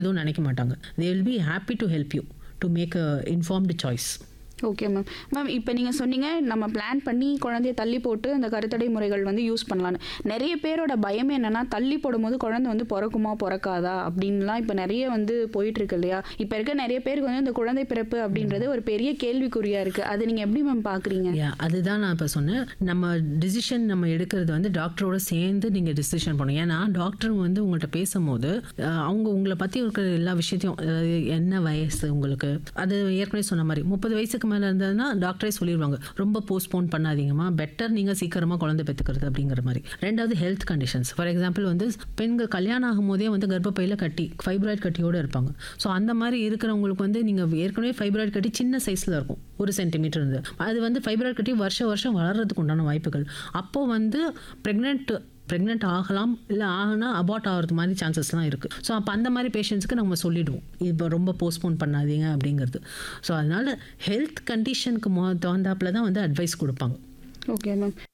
எதுவும் நினைக்க மாட்டாங்க they will be happy to help you to make a informed choice okay ma'am ma'am இப்போ நீங்கள் சொன்னீங்க நம்ம பிளான் பண்ணி குழந்தைய தள்ளி போட்டு அந்த கருத்தடை முறைகள் வந்து யூஸ் பண்ணலான்னு நிறைய பேரோட பயம் என்னன்னா தள்ளி போடும்போது குழந்தை வந்து பிறக்குமா பிறக்காதா அப்படின்லாம் இப்போ நிறைய வந்து போயிட்டு இருக்கு இல்லையா இப்போ இருக்க நிறைய பேருக்கு வந்து இந்த குழந்தை பிறப்பு அப்படின்றது ஒரு பெரிய கேள்விக்குறியா இருக்கு அது நீங்கள் எப்படி மேம் பார்க்குறீங்க யா அதுதான் நான் இப்போ சொன்னேன் நம்ம டிசிஷன் நம்ம எடுக்கிறது வந்து டாக்டரோட சேர்ந்து நீங்கள் டிசிஷன் பண்ணணும் ஏன்னா டாக்டர் வந்து உங்கள்கிட்ட பேசும்போது அஹ், அவங்க உங்களை பற்றி இருக்கிற எல்லா விஷயத்தையும் அதாவது என்ன வயசு உங்களுக்கு அது ஏற்கனவே சொன்ன மாதிரி முப்பது வயசுக்கு மேலே இருந்ததுன்னா டாக்டரே சொல்லிடுவாங்க ரொம்ப போஸ்ட்போன் பண்ணாதீங்கம்மா பெட்டர் நீங்கள் சீக்கிரமாக குழந்தை பெற்றுக்கிறது அப்படிங்கிற மாதிரி ரெண்டாவது ஹெல்த் கண்டிஷன்ஸ் ஃபார் எக்ஸாம்பிள் வந்து பெண்கள் கல்யாணம் ஆகும் போதே வந்து கர்ப்பப்பையில் கட்டி ஃபைப்ராய்ட் கட்டியோடு இருப்பாங்க ஸோ அந்த மாதிரி இருக்கிறவங்களுக்கு வந்து நீங்கள் ஏற்கனவே ஃபைப்ராய்ட் கட்டி சின்ன சைஸில் இருக்கும் ஒரு சென்டிமீட்டர் இருந்து அது வந்து ஃபைப்ராய்ட் கட்டி வருஷம் வருஷம் வளர்றதுக்கு உண்டான வாய்ப்புகள் அப்போ வந்து ப்ரெக்னென்ட் ப்ரெக்னென்ட் ஆகலாம் இல்லை ஆகினா அபார்ட் ஆகிறது மாதிரி சான்சஸ்லாம் இருக்குது ஸோ அப்போ அந்த மாதிரி பேஷண்ட்ஸ்க்கு நம்ம சொல்லிடுவோம் இப்போ ரொம்ப போஸ்ட்போன் பண்ணாதீங்க அப்படிங்கிறது ஸோ அதனால் ஹெல்த் கண்டிஷனுக்கு மொ தகுந்தாப்புல தான் வந்து அட்வைஸ் கொடுப்பாங்க ஓகே மேம்